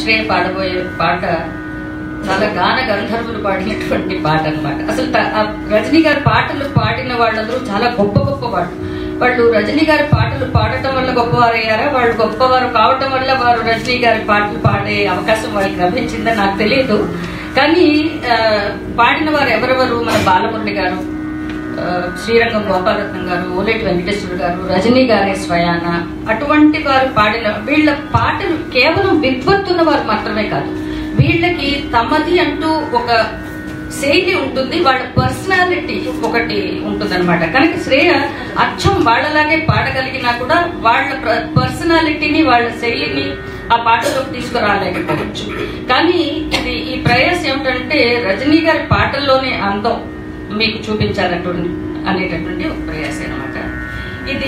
శ్రేయ పాడబోయే పాట చాలా గాన గంధర్వులు పాడినటువంటి పాట అన్నమాట అసలు త- ఆ రజనీ గారి పాటలు పాడిన వాళ్ళందరూ చాలా గొప్ప గొప్ప పాటలు వాళ్ళు రజనీ గారి పాటలు పాడటం వల్ల గొప్పవారయ్యారా వాళ్ళు గొప్పవారు కావటం వల్ల వారు రజనీ గారి పాటలు పాడే అవకాశం వాళ్ళకి లభించిందని నాకు తెలియదు కానీ ఆ, పాడిన వారు ఎవరెవరు మన బాలమురళి గారు ఆ, శ్రీరంగం గోపాలరత్నం గారు ఓలేటి వెంకటేశ్వర గారు రజనీ గారి స్వయాన అటువంటి వారు పాడిన వీళ్ళ పాటలు కేవలం విద్వత్తున్న వారు మాత్రమే కాదు వీళ్ళకి తమది అంటూ ఒక శైలి ఉంటుంది వాళ్ళ పర్సనాలిటీ ఒకటి ఉంటుందన్నమాట కనుక శ్రేయ అచ్చం వాళ్ళలాగే పాడగలిగినా కూడా వాళ్ళ పర్సనాలిటీని వాళ్ళ శైలిని ఆ పాటలోకి తీసుకురాలేకపోవచ్చు కానీ ఇది ఈ ప్రయాసం ఏమిటంటే రజనీ గారి పాటల్లోనే అందం మీకు చూపించాలటువంటి అనేటటువంటి ఒక ప్రయాసం అనమాట ఇది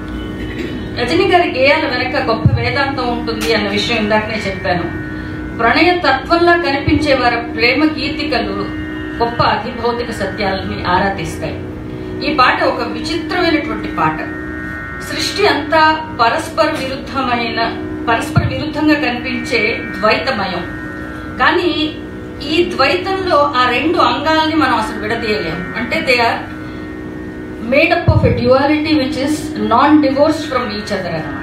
రజనీ గారి గేయాల వెనక గొప్ప వేదాంతం ఉంటుంది అన్న విషయం ఇందాకనే చెప్పాను ప్రణయ తత్వంలా కనిపించే వారి ప్రేమ గీతికలు గొప్ప అధిభౌతిక సత్యాలని ఆరాధిస్తాయి ఈ పాట ఒక విచిత్రమైనటువంటి పాట సృష్టి అంతా పరస్పర విరుద్ధమైన పరస్పర విరుద్ధంగా కనిపించే ద్వైతమయం కానీ ఈ ద్వైతంలో ఆ రెండు అంగాల్ని మనం అసలు విడదీయలేము అంటే they are made up of a duality which is non divorced from each other అన్నమాట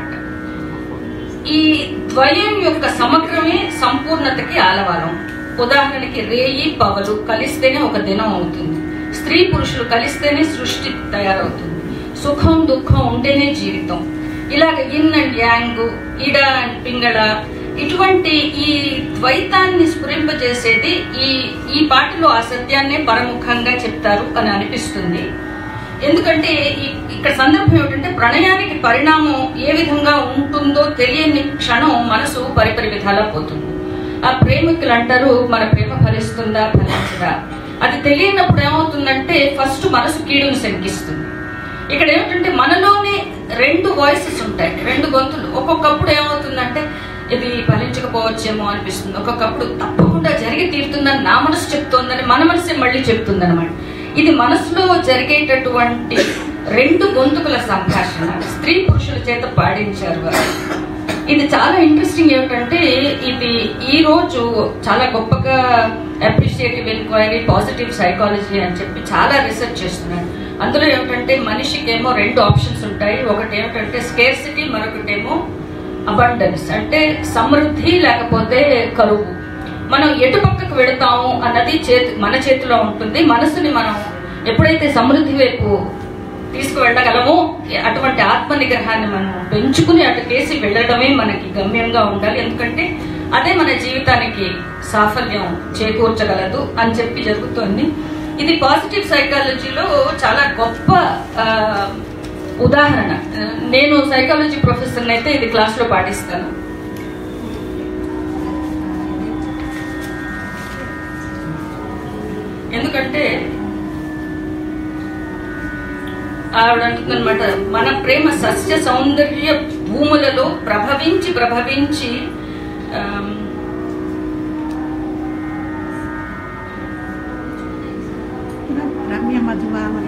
ఈ ద్వయం యొక్క సమగ్రమే సంపూర్ణతకి ఆలవాలం ఉదాహరణకి రేయి పవలు కలిస్తేనే ఒక దినం అవుతుంది స్త్రీ పురుషులు కలిస్తేనే సృష్టి తయారవుతుంది సుఖం దుఃఖం ఉంటేనే జీవితం ఇలాగ yin and yang Ida and Pingala ఇటువంటి ఈ ద్వైతాన్ని స్ఫురింపజేసేది ఈ ఈ పాటలో ఆ సత్యాన్నే పరముఖంగా చెప్తారు అని అనిపిస్తుంది ఎందుకంటే ఈ- ఇక్కడ సందర్భం ఏమిటంటే ప్రణయానికి పరిణామం ఏ విధంగా ఉంటుందో తెలియని క్షణం మనసు పరిపరి విధాలా పోతుంది ఆ ప్రేమికులు అంటారు మన ప్రేమ ఫలిస్తుందా ఫలించదా అది తెలియనప్పుడు ఏమవుతుందంటే ఫస్ట్ మనసు కీడును శంకిస్తుంది ఇక్కడ ఏమిటంటే మనలోనే రెండు వాయిసెస్ ఉంటాయి రెండు గొంతులు ఒక్కొక్కప్పుడు ఏమవుతుందంటే ఇది ఫలించకపోవచ్చేమో అనిపిస్తుంది ఒక్కొక్కప్పుడు తప్పకుండా జరిగి తీరుతుందని నా మనసు చెప్తోందని మన మనసే మళ్ళీ చెప్తుంది ఇది మనసులో జరిగేటటువంటి రెండు గొంతుకుల సంభాషణ స్త్రీ పురుషుల చేత పాడించారు వారు ఇది చాలా ఇంట్రెస్టింగ్ ఏమిటంటే ఇది ఈ రోజు చాలా గొప్పగా అప్రిషియేటివ్ ఎంక్వైరీ పాజిటివ్ సైకాలజీ అని చెప్పి చాలా రీసెర్చ్ చేస్తున్నారు అందులో ఏమిటంటే మనిషికి ఏమో రెండు ఆప్షన్స్ ఉంటాయి ఒకటి ఏమిటంటే స్కేర్సిటీ మరొకటేమో అబండెన్స్ అంటే సమృద్ధి లేకపోతే కరువు మనం ఎటు పక్కకు వెళతాము అన్నది చేతి మన చేతిలో ఉంటుంది మనసుని మనం ఎప్పుడైతే సమృద్ధి వైపు తీసుకువెళ్ళగలమో అటువంటి ఆత్మ నిగ్రహాన్ని మనం పెంచుకుని అటు కేసి వెళ్ళడమే మనకి గమ్యంగా ఉండాలి ఎందుకంటే అదే మన జీవితానికి సాఫల్యం చేకూర్చగలదు అని చెప్పి జరుగుతోంది ఇది పాజిటివ్ సైకాలజీలో చాలా గొప్ప ఆ, ఉదాహరణ నేను సైకాలజీ ప్రొఫెసర్ అయితే ఇది క్లాస్ లో పాటిస్తాను ఎందుకంటే ఆవిడ అంటుందన్నమాట మన ప్రేమ సస్య సౌందర్య భూములలో ప్రభవించి ప్రభవించి ఆమ్, రమ్య మధువామని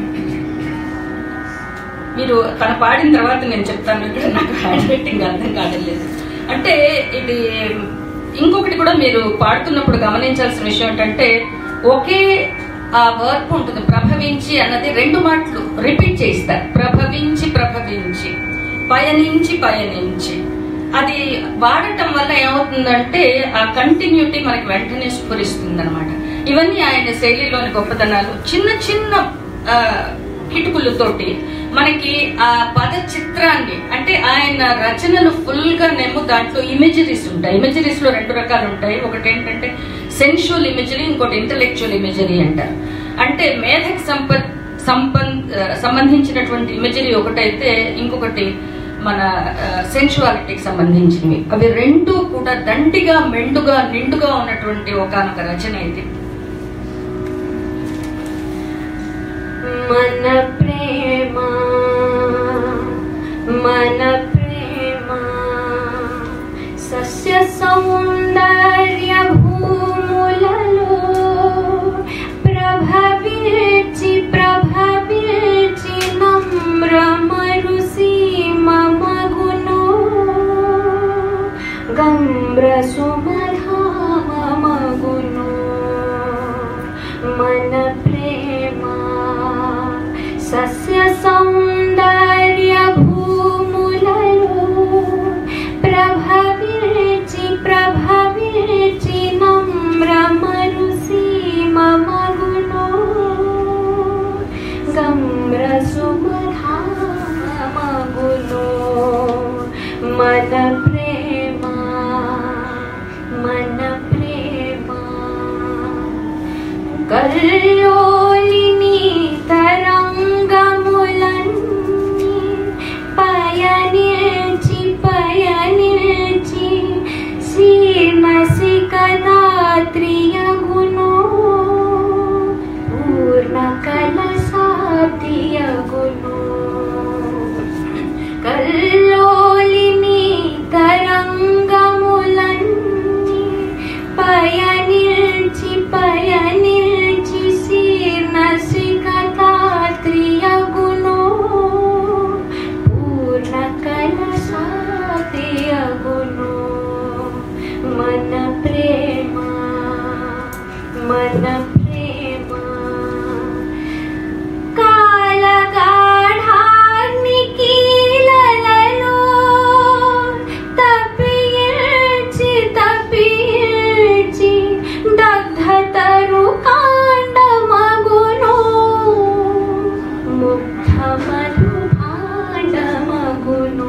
మీరు తన పాడిన తర్వాత నేను చెప్తాను ఇక్కడ నాకు హ్యాండ్ రైటింగ్ అర్థం కావట్లేదు అంటే ఇది ఇంకొకటి కూడా మీరు పాడుతున్నప్పుడు గమనించాల్సిన విషయం ఏంటంటే ఒకే ఆ వర్క్ ఉంటుంది ప్రభవించి అన్నది రెండు మాటలు రిపీట్ చేస్తారు ప్రభవించి ప్రభవించి పయనించి పయనించి అది వాడటం వల్ల ఏమవుతుందంటే ఆ కంటిన్యూటీ మనకి వెంటనే స్ఫురిస్తుంది అనమాట ఇవన్నీ ఆయన శైలిలోని గొప్పతనాలు చిన్న చిన్న ఆ, కిటుకులతోటి మనకి ఆ పద చిత్రాన్ని అంటే ఆయన రచనలు ఫుల్ గా నేమో దాంట్లో ఇమేజరీస్ ఉంటాయి ఇమేజరీస్ లో రెండు రకాలు ఉంటాయి ఒకటి ఏంటంటే సెన్షువల్ ఇమేజరీ ఇంకోటి ఇంటలెక్చువల్ ఇమేజరీ అంటారు అంటే మేధకు సంపత్ సంపన్ ఆ, సంబంధించినటువంటి ఇమేజరీ ఒకటైతే ఇంకొకటి మన సెన్షువాలిటీకి సంబంధించినవి అవి రెండు కూడా దండిగా మెండుగా నిండుగా ఉన్నటువంటి ఒకనొక రచన ఇది మన ప్రేమ మన ప్రేమ సస్య సౌందర్య భూములలో ప్రభవించి ప్రభవించి నమ్ర మరుసీమ మగును గమ్ర సుమర మన ప్రేమ సస్య సౌందర్య భూములలో ప్రభవించి ప్రభవించి నమ్రమరు సీమ మగునో గమ్ర సుమధామగునో మన ప్రేమ మన ప్రేమ కల్లోలిని తరంగములన్నీ పయనించి పయనించి సీమసి కదాత్రియగును పూర్ణ కలసాబ్దియగును కల్లోలిని తరంగములన్నీ పయనించి పయనించి సీర్ణసి కథాత్రియగును పూర్ణ కలసాత్రియగును మన ప్రేమ మన ప్రేమ కాలగాఢాగ్నికీలలో తప్పియల్చి తప్పియల్చి దగ్ధతరు కాండమగును ముగ్ధ మధు భాండమగును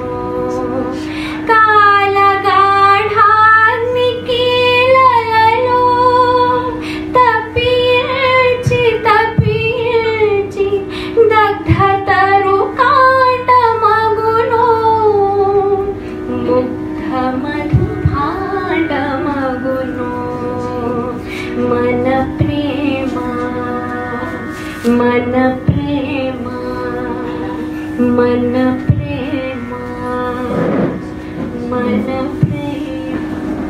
కాలగాఢాగ్నికీలలో తప్పియల్చి తప్పియల్చి దగ్ధతరు కాండమగును ముగ్ధ మధు భాండమగును మన ప్రేమ మన ప్రేమ మన ప్రేమ మన ప్రేమ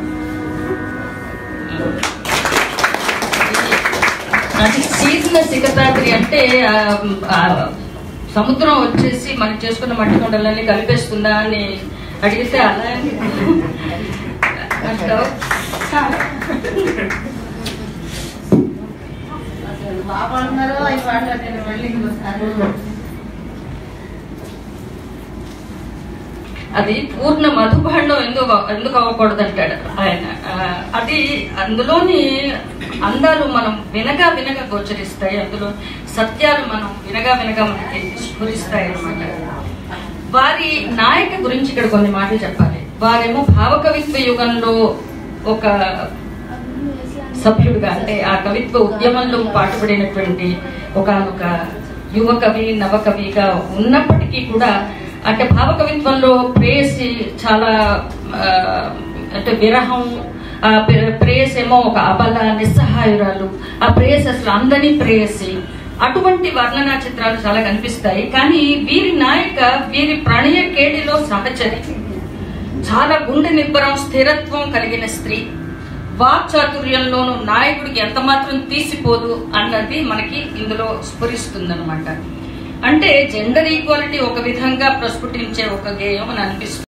అది శీతల సిగతాద్రి అంటే ఆ, ఆ, సముద్రం వచ్చేసి మనం చేసుకున్న మట్టి కొండలన్నీ కలిపేస్తుందా అని అడిగితే అలా అని అంటావు. అది పూర్ణ మధుభాండం ఎందుకు ఎందుకు అవ్వకూడదు అంటాడు ఆయన ఆ, అది అందులోని అందాలు మనం వినగా వినగా గోచరిస్తాయి అందులో సత్యాలు మనం వినగా వినగా మనకి స్ఫురిస్తాయి అన్నమాట వారి నాయక గురించి ఇక్కడ కొన్ని మాటలు చెప్పాలి వారేమో భావకవిత్వ యుగంలో ఒక సభ్యుడుగా అంటే ఆ కవిత్వ ఉద్యమంలో పాటుపడినటువంటి ఒకనొక యువ కవి నవకవిగా ఉన్నప్పటికీ కూడా అంటే భావ కవిత్వంలో ప్రేయసి చాలా ఆ, అంటే విరహం ఆ ప్రే- ప్రేయసి ఏమో ఒక అబల నిస్సహాయురాలు ఆ ప్రేయసి అసలు అందని ప్రేయసి అటువంటి వర్ణనా చిత్రాలు చాలా కనిపిస్తాయి కానీ వీరి నాయక వీరి ప్రణయ కేడిలో సహచరి చాలా గుండె నిబ్బరం స్థిరత్వం కలిగిన స్త్రీ వాక్ చాతుర్యంలోను నాయకుడికి ఎంత మాత్రం తీసిపోదు అన్నది మనకి ఇందులో స్ఫురిస్తుంది అంటే జెండర్ ఈక్వాలిటీ ఒక విధంగా ప్రస్ఫుటించే ఒక గేయం అని అనిపిస్తుంది